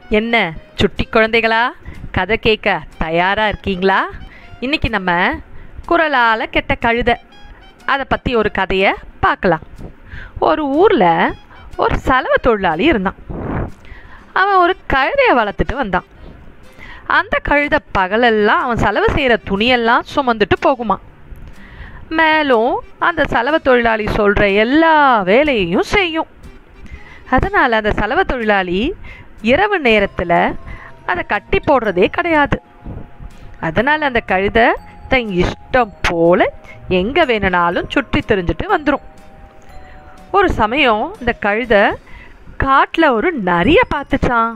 என்ன சுட்டி குழந்தைகளா கதை கேட்க தயாராக இருக்கீங்களா இன்னைக்கு நம்ம குரலால் கெட்ட கழுதை அதை பற்றி ஒரு கதையை பார்க்கலாம் ஒரு ஊரில் ஒரு சலவை தொழிலாளி இருந்தான் அவன் ஒரு கழுதையை வளர்த்துட்டு வந்தான் அந்த கழுதை பகலெல்லாம் அவன் செலவு செய்கிற துணியெல்லாம் சுமந்துட்டு போகுமா மேலும் அந்த சலவை தொழிலாளி சொல்கிற எல்லா வேலையையும் செய்யும் அதனால் அந்த சலவை தொழிலாளி இரவு நேரத்தில் அதை கட்டி போடுறதே கிடையாது அதனால் அந்த கழுதை தன் இஷ்டம் போல் எங்கே வேணுனாலும் சுற்றி தெரிஞ்சுட்டு வந்துடும் ஒரு சமயம் இந்த கழுதை காட்டில் ஒரு நரியை பார்த்துச்சான்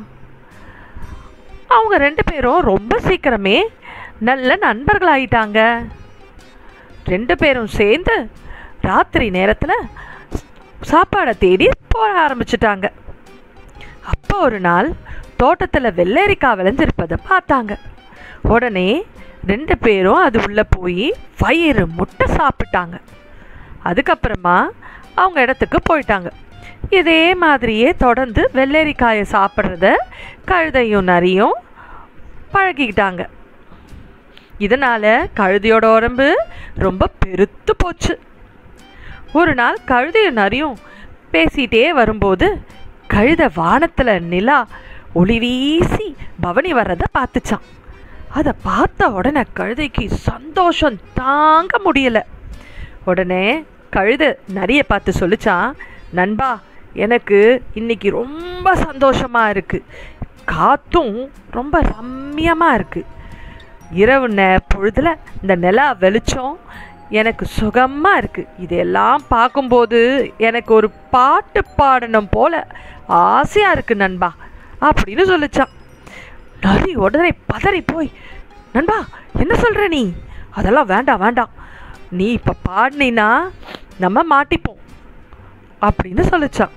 அவங்க ரெண்டு பேரும் ரொம்ப சீக்கிரமே நல்ல நண்பர்களாயிட்டாங்க ரெண்டு பேரும் சேர்ந்து ராத்திரி நேரத்தில் சாப்பாடை தேடி போக ஆரம்பிச்சிட்டாங்க அப்போ ஒரு நாள் தோட்டத்தில் வெள்ளரிக்காய் விளைஞ்சிருப்பதை பார்த்தாங்க உடனே ரெண்டு பேரும் அது உள்ளே போய் வயிறு முட்டை சாப்பிட்டாங்க அதுக்கப்புறமா அவங்க இடத்துக்கு போயிட்டாங்க இதே மாதிரியே தொடர்ந்து வெள்ளரிக்காயை சாப்பிட்றத கழுதையும் நரியும் பழகிக்கிட்டாங்க இதனால் கழுதையோட உடம்பு ரொம்ப பெருத்து போச்சு ஒரு நாள் கழுதையும் நரியும் பேசிகிட்டே வரும்போது கழுதை வானத்தில் நிலா ஒளி வீசி பவனி வர்றதை பார்த்துச்சான் அதை பார்த்த உடனே கழுதைக்கு சந்தோஷம் தாங்க முடியலை உடனே கழுதை நரியை பார்த்து சொல்லிச்சான் நண்பா எனக்கு இன்னைக்கு ரொம்ப சந்தோஷமா இருக்கு காத்தும் ரொம்ப ரம்மியமாக இருக்கு இரவு நே பொழுதுல இந்த நிலா வெளிச்சம் எனக்கு சுகமாக இருக்கு இதெல்லாம் பார்க்கும்போது எனக்கு ஒரு பாட்டு பாடணும் போல ஆசையாக இருக்கு நண்பா அப்படின்னு சொல்லிச்சான் நரி உடனே பதறி போய் நண்பா என்ன சொல்ற நீ அதெல்லாம் வேண்டாம் வேண்டாம் நீ இப்போ பாடினா நம்ம மாட்டிப்போம் அப்படின்னு சொல்லிச்சான்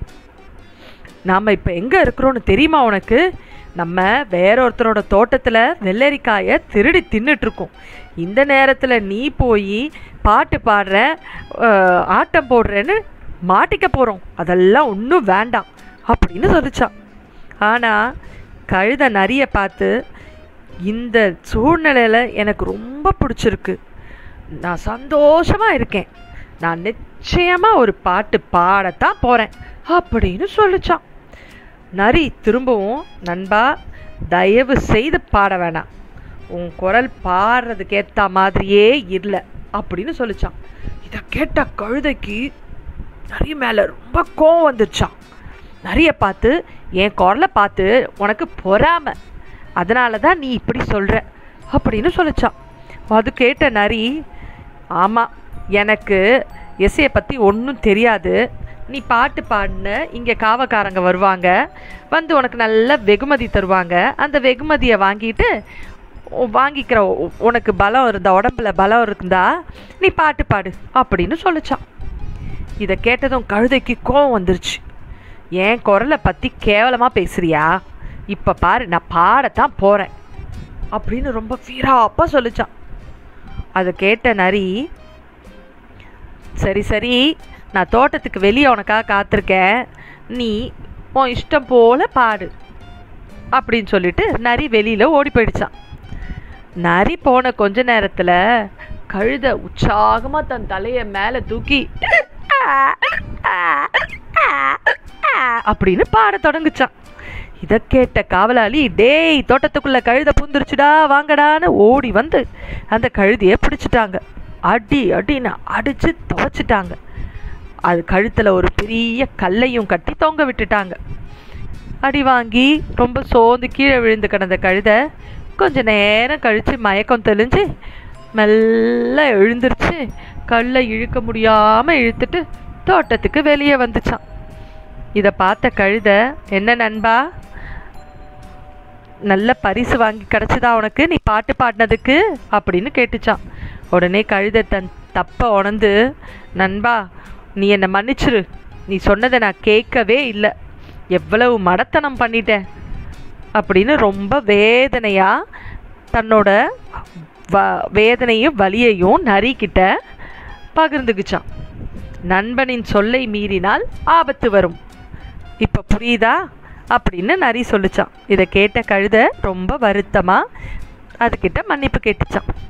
நாம் இப்போ எங்கே இருக்கிறோன்னு தெரியுமா உனக்கு நம்ம வேற ஒருத்தரோட தோட்டத்தில் வெள்ளரிக்காயை திருடி தின்னுட்ருக்கோம் இந்த நேரத்தில் நீ போய் பாட்டு பாடுற அஹ், ஆட்டம் போடுறேன்னு மாட்டிக்க போகிறோம் அதெல்லாம் ஒன்றும் வேண்டாம் அப்படின்னு சொல்லிச்சான் ஆனால் கழுத நரிய பார்த்து இந்த சூழ்நிலையில் எனக்கு ரொம்ப பிடிச்சிருக்கு நான் சந்தோஷமாக இருக்கேன் நான் நிச்சயமாக ஒரு பாட்டு பாடத்தான் போகிறேன் அப்படின்னு சொல்லிச்சான் நரி திரும்பவும் நண்பா தயவு செய்து பாட வேணாம் உன் குரல் பாடுறதுக்கு ஏற்ற மாதிரியே இல்லை அப்படின்னு சொல்லிச்சான் இதை கேட்ட கழுதைக்கு நரி மேலே ரொம்ப கோவம் வந்துருச்சான் நரிய பார்த்து என் குரலை பார்த்து உனக்கு பொறாம அதனால தான் நீ இப்படி சொல்கிற அப்படின்னு சொல்லிச்சான் அது கேட்ட நரி ஆமாம் எனக்கு எஸ்ஐயை பற்றி ஒன்றும் தெரியாது நீ பாட்டு பாடின இங்கே காவக்காரங்க வருவாங்க வந்து உனக்கு நல்ல வெகுமதி தருவாங்க அந்த வெகுமதியை வாங்கிட்டு உ- வாங்கிக்கிற உ- உனக்கு பலம் இருந்தா உடம்புல பலம் இருந்தா நீ பாட்டு பாடு அப்படின்னு சொல்லிச்சான் இதை கேட்டதும் கழுதைக்கு கோவம் வந்துருச்சு என் குரலை பற்றி கேவலமாக பேசுறியா இப்போ பாரு நான் பாடத்தான் போகிறேன் அப்படின்னு ரொம்ப வீராப்பா சொல்லிச்சான் அதை கேட்ட நரி சரி சரி நான் தோட்டத்துக்கு வெளியே உனக்காக காத்திருக்கேன் நீ உன் இஷ்டம் போல பாடு அப்படின்னு சொல்லிட்டு நரி வெளியில் ஓடி போயிடுச்சான் நரி போன கொஞ்ச நேரத்தில் கழுதை உற்சாகமாக தன் தலையை மேலே தூக்கி அப்படின்னு பாட தொடங்குச்சான் இதை கேட்ட காவலாளி டேய் தோட்டத்துக்குள்ள கழுதை பூந்துருச்சுடா வாங்கடான்னு ஓடி வந்து அந்த கழுதையை பிடிச்சிட்டாங்க அடி அடின்னு அடிச்சு துவைச்சிட்டாங்க அது கழுத்தில் ஒரு பெரிய கல்லையும் கட்டி தொங்க விட்டுட்டாங்க அடி வாங்கி ரொம்ப சோர்ந்து கீழே விழுந்து கிடந்த கழுதை கொஞ்ச நேரம் கழித்து மயக்கம் தெளிஞ்சு மெல்ல எழுந்திருச்சு கல்லை இழுக்க முடியாமல் இழுத்துட்டு தோட்டத்துக்கு வெளியே வந்துச்சான் இதை பார்த்த கழுதை என்ன நண்பா நல்ல பரிசு வாங்கி கிடச்சிதா உனக்கு நீ பாட்டு பாடினதுக்கு அப்படின்னு கேட்டுச்சான் உடனே கழுதை தன் தப்பை உணர்ந்து நண்பா நீ என்னை மன்னிச்சிரு நீ சொன்னதை நான் கேட்கவே இல்லை எவ்வளவு மடத்தனம் பண்ணிட்டேன் அப்படின்னு ரொம்ப வேதனையாக தன்னோட வ வேதனையும் வலியையும் நரிக்கிட்ட பகிர்ந்துக்குச்சான் நண்பனின் சொல்லை மீறினால் ஆபத்து வரும் இப்போ புரியுதா அப்படின்னு நரி சொல்லிச்சான் இதை கேட்ட கழுதை ரொம்ப வருத்தமாக அதுக்கிட்ட மன்னிப்பு கேட்டுச்சான்